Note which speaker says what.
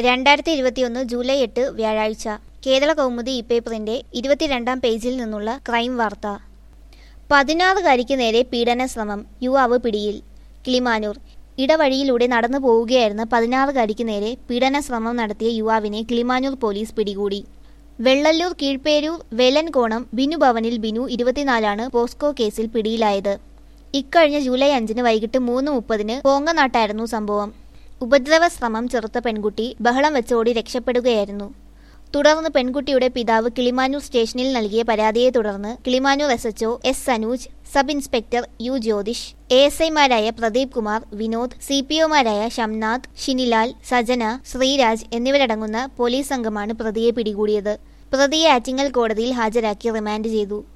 Speaker 1: രണ്ടായിരത്തി ഇരുപത്തിയൊന്ന് ജൂലൈ എട്ട് വ്യാഴാഴ്ച കേരള കൗമുദി ഇപ്പേപ്പറിന്റെ ഇരുപത്തിരണ്ടാം പേജിൽ നിന്നുള്ള ക്രൈം വാർത്ത പതിനാറുകാരിക്ക് നേരെ പീഡന ശ്രമം യുവാവ് പിടിയിൽ കിളിമാനൂർ ഇടവഴിയിലൂടെ നടന്നു പോവുകയായിരുന്ന പതിനാറുകാരിക്ക് നേരെ പീഡന ശ്രമം നടത്തിയ യുവാവിനെ കിളിമാനൂർ പോലീസ് പിടികൂടി വെള്ളല്ലൂർ കീഴ്പേരൂർ വെലൻകോണം ബിനു ഭവനിൽ ബിനു ഇരുപത്തിനാലാണ് പോസ്കോ കേസിൽ പിടിയിലായത് ഇക്കഴിഞ്ഞ ജൂലൈ അഞ്ചിന് വൈകിട്ട് മൂന്ന് മുപ്പതിന് പോങ്ങനാട്ടായിരുന്നു സംഭവം ഉപദ്രവ ശ്രമം ചെറുത്ത പെൺകുട്ടി ബഹളം വെച്ചോടി രക്ഷപ്പെടുകയായിരുന്നു തുടർന്ന് പെൺകുട്ടിയുടെ പിതാവ് കിളിമാനൂർ സ്റ്റേഷനിൽ നൽകിയ പരാതിയെ തുടർന്ന് Kilimanoor S HO S Sanuj sub inspector U Jyothish A S ഐമാരായ പ്രദീപ് കുമാർ വിനോദ് സി പി ഒമാരായ ഷംനാഥ് ഷിനിലാൽ സജന ശ്രീരാജ് എന്നിവരടങ്ങുന്ന പോലീസ് സംഘമാണ് പ്രതിയെ പിടികൂടിയത് പ്രതിയെ ആറ്റിങ്ങൽ കോടതിയിൽ ഹാജരാക്കി റിമാൻഡ് ചെയ്തു